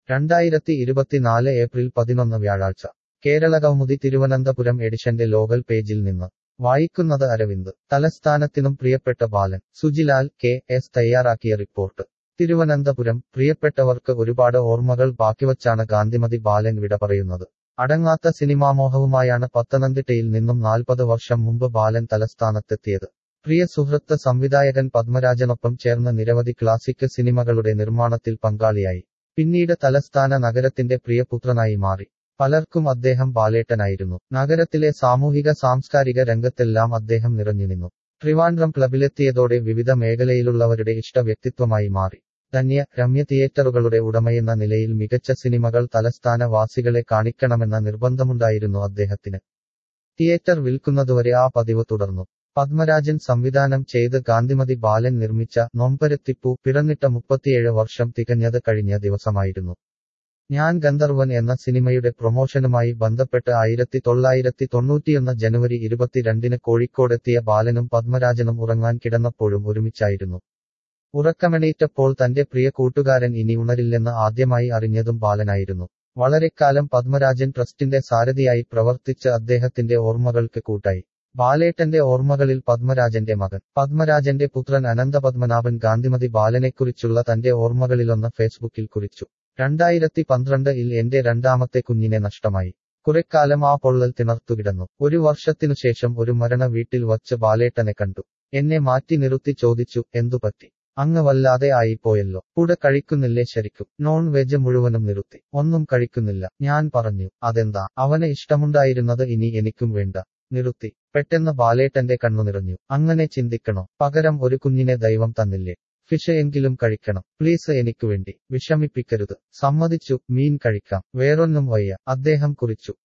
രണ്ടായിരത്തി ഇരുപത്തിനാല് ഏപ്രിൽ പതിനൊന്ന് വ്യാഴാഴ്ച കേരള കൗമുദി തിരുവനന്തപുരം എഡിഷന്റെ ലോകൽ പേജിൽ നിന്ന് വായിക്കുന്നത് അരവിന്ദ് തലസ്ഥാനത്തിനും പ്രിയപ്പെട്ട ബാലൻ സുജിലാൽ കെ എസ് തയ്യാറാക്കിയ റിപ്പോർട്ട് തിരുവനന്തപുരം പ്രിയപ്പെട്ടവർക്ക് ഒരുപാട് ഓർമ്മകൾ ബാക്കിവച്ചാണ് ഗാന്ധിമതി ബാലൻ വിട പറയുന്നത് അടങ്ങാത്ത സിനിമാമോഹവുമായാണ് പത്തനംതിട്ടയിൽ നിന്നും നാൽപ്പത് വർഷം മുമ്പ് ബാലൻ തലസ്ഥാനത്തെത്തിയത് പ്രിയ സുഹൃത്ത് സംവിധായകൻ പത്മരാജനൊപ്പം ചേർന്ന് നിരവധി ക്ലാസിക് സിനിമകളുടെ നിർമ്മാണത്തിൽ പങ്കാളിയായി പിന്നീട് തലസ്ഥാന നഗരത്തിന്റെ പ്രിയപുത്രനായി മാറി പലർക്കും അദ്ദേഹം ബാലേട്ടനായിരുന്നു നഗരത്തിലെ സാമൂഹിക സാംസ്കാരിക രംഗത്തെല്ലാം അദ്ദേഹം നിറഞ്ഞുനിന്നു ട്രിവാൻഡ്രം ക്ലബിലെത്തിയതോടെ വിവിധ മേഖലയിലുള്ളവരുടെ ഇഷ്ട വ്യക്തിത്വമായി മാറി ധന്യ രമ്യ തിയേറ്ററുകളുടെ ഉടമയെന്ന നിലയിൽ മികച്ച സിനിമകൾ തലസ്ഥാന വാസികളെ കാണിക്കണമെന്ന നിർബന്ധമുണ്ടായിരുന്നു അദ്ദേഹത്തിന് തിയേറ്റർ വിൽക്കുന്നതുവരെ ആ പതിവ് തുടർന്നു പത്മരാജൻ സംവിധാനം ചെയ്ത് ഗാന്ധിമതി ബാലൻ നിർമ്മിച്ച നൊമ്പരത്തിപ്പു പിറന്നിട്ട മുപ്പത്തിയേഴ് വർഷം തികഞ്ഞത് കഴിഞ്ഞ ദിവസമായിരുന്നു ഞാൻ ഗന്ധർവൻ എന്ന സിനിമയുടെ പ്രൊമോഷനുമായി ബന്ധപ്പെട്ട് ആയിരത്തി തൊള്ളായിരത്തി തൊണ്ണൂറ്റിയൊന്ന് ജനുവരി ഇരുപത്തിരണ്ടിന് കോഴിക്കോടെത്തിയ ബാലനും പത്മരാജനും ഉറങ്ങാൻ കിടന്നപ്പോഴും ഒരുമിച്ചായിരുന്നു ഉറക്കമെണീറ്റപ്പോൾ തന്റെ പ്രിയ കൂട്ടുകാരൻ ഇനി ഉണരില്ലെന്ന് ആദ്യമായി അറിഞ്ഞതും ബാലനായിരുന്നു വളരെക്കാലം പത്മരാജൻ ട്രസ്റ്റിന്റെ സാരഥിയായി പ്രവർത്തിച്ച് അദ്ദേഹത്തിന്റെ ഓർമ്മകൾക്ക് കൂട്ടായി ബാലേട്ടന്റെ ഓർമ്മകളിൽ പത്മരാജന്റെ മകൻ പത്മരാജന്റെ പുത്രൻ അനന്തപത്മനാഭൻ ഗാന്ധിമതി ബാലനെക്കുറിച്ചുള്ള തന്റെ ഓർമ്മകളിലൊന്ന് ഫേസ്ബുക്കിൽ കുറിച്ചു രണ്ടായിരത്തി പന്ത്രണ്ടിൽ എന്റെ രണ്ടാമത്തെ കുഞ്ഞിനെ നഷ്ടമായി കുറെക്കാലം ആ പൊള്ളൽ തിണർത്തുകിടന്നു ഒരു വർഷത്തിനുശേഷം ഒരു മരണ വീട്ടിൽ വച്ച് ബാലേട്ടനെ കണ്ടു എന്നെ മാറ്റി നിർത്തി ചോദിച്ചു എന്തുപറ്റി അങ്ങ് വല്ലാതെ ആയിപ്പോയല്ലോ കൂടെ കഴിക്കുന്നില്ലേ ശരിക്കും നോൺ വെജ് മുഴുവനും നിർത്തി ഒന്നും കഴിക്കുന്നില്ല ഞാൻ പറഞ്ഞു അതെന്താ അവന് ഇഷ്ടമുണ്ടായിരുന്നത് ഇനി എനിക്കും വേണ്ട നിർത്തി പെട്ടെന്ന് ബാലേട്ടന്റെ കണ്ണു നിറഞ്ഞു അങ്ങനെ ചിന്തിക്കണോ പകരം ഒരു കുഞ്ഞിനെ ദൈവം തന്നില്ലേ ഫിഷ് എങ്കിലും കഴിക്കണം പ്ലീസ് എനിക്ക് വേണ്ടി വിഷമിപ്പിക്കരുത് സമ്മതിച്ചു മീൻ കഴിക്കാം വേറൊന്നും വയ്യ അദ്ദേഹം കുറിച്ചു